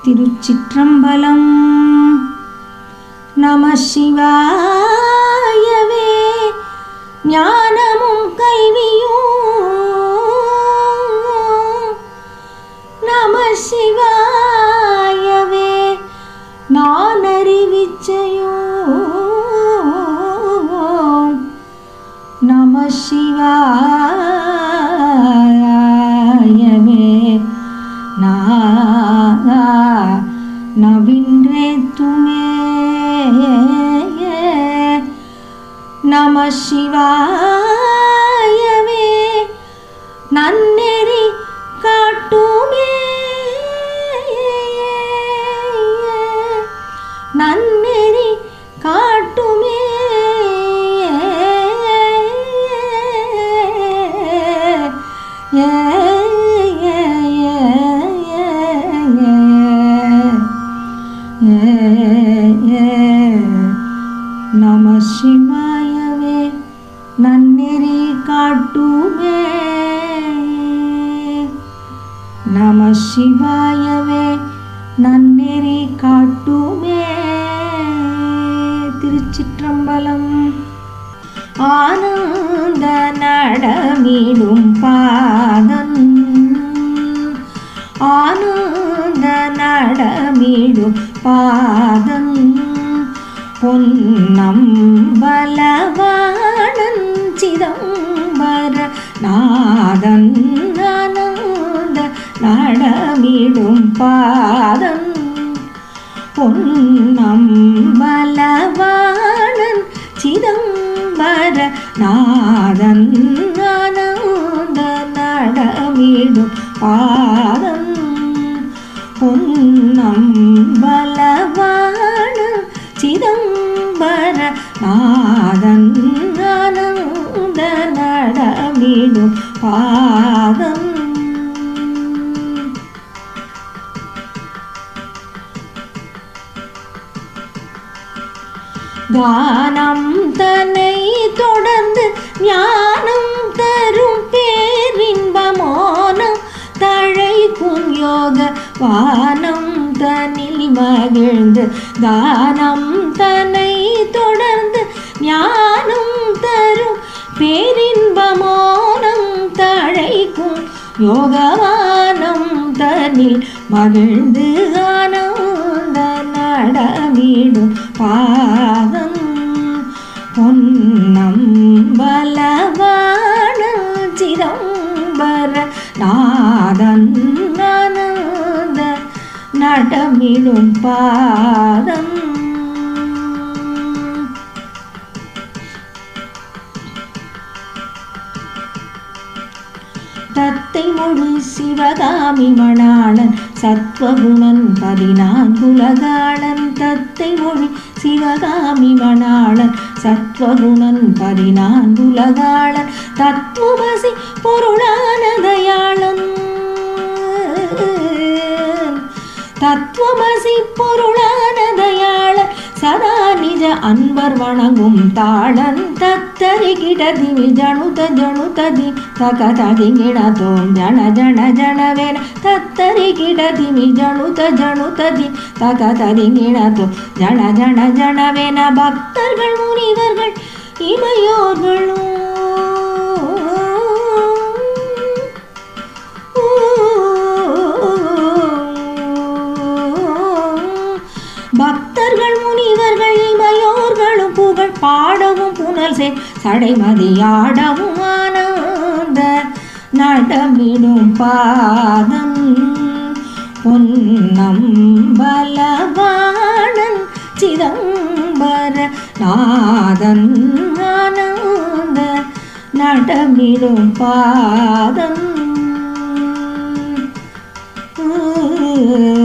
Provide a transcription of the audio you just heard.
திருச்சிற்றம்பலம் நம சிவாயவே ஞானமும் கல்வியும் நம சிவாயவே நான் அறிவிச்சையும் நம சிவாயவே நவின்றே துமே நம சிவாயவே நன்னெறி காட்டுமே நன்னெறி காட்டுமே ஏ ஏ ஏ நம சிவாயவே நன்னெறி காட்டுமே நம சிவாயவே நன்னெறி காட்டுமே திருச்சிற்றம்பலம் ஆனந்த நடமிடும் பாதம் ஆனந்த நடமிடும் பாதம் பொன்னம் பலவாணன் சிதம்பர நாதன் ஆனந்த நடமிடும் பாதம் பொன்னம் பலவாணன் சிதம்பர நாதன் ஆனந்த நடமிடும் பாதம் பொன்னம் பலவாண சிதம்பர நாதன் ஆனந்த நடமிடும் பாதம் கானம் தன்னை தொடர்ந்து ஞானம் தரும் பேரின்பமோனம் தழைக்கும் யோக வானம் தனில் மகிழ்ந்து தானம் தன்னை தொடர்ந்து ஞானம் தரும் பேரின்பமோனம் தழைக்கும் யோகவானம் தனில் மகிழ்ந்து ஆனந்த நடமிடும் பாதம் பொன்னம் பலவான சிதம்பர நாதன் ஆனந்த நடமிடும் பாதம் தத்தை மொழி சிவகாமி மணாளன் சத்வகுணன் பதினான்குலகாளன் தத்தை மொழி சிவகாமி மணாளன் சத்வகுணன் பதினான்குலகாளன் தத்துவசி பொருளான தயாளன் தத்துவமசி பொருளான தயாளன் சதா நிஜ அன்பர் வணங்கும் தாளன் தத்தரி கிடதி ஜணுத ஜணுததி தகததி கிணதோம் ஜன ஜன ஜனவேன தத்தரி கிடதி ஜணுத ஜணுததி தகததி கிணதோம் ஜன ஜன ஜனவேன பக்தர்கள் முனிவர்கள் இமையோர்களும் பக்தர்கள் முனிவர்கள் இமையோர்களும் புகழ் பாடவும் புனல் செய் சடைமதியாடவும் ஆனந்த நடமிடும் பாதம் பொன்னம் பலவாணன் சிதம்பர நாதன் ஆனந்த நடமிடும் பாதம்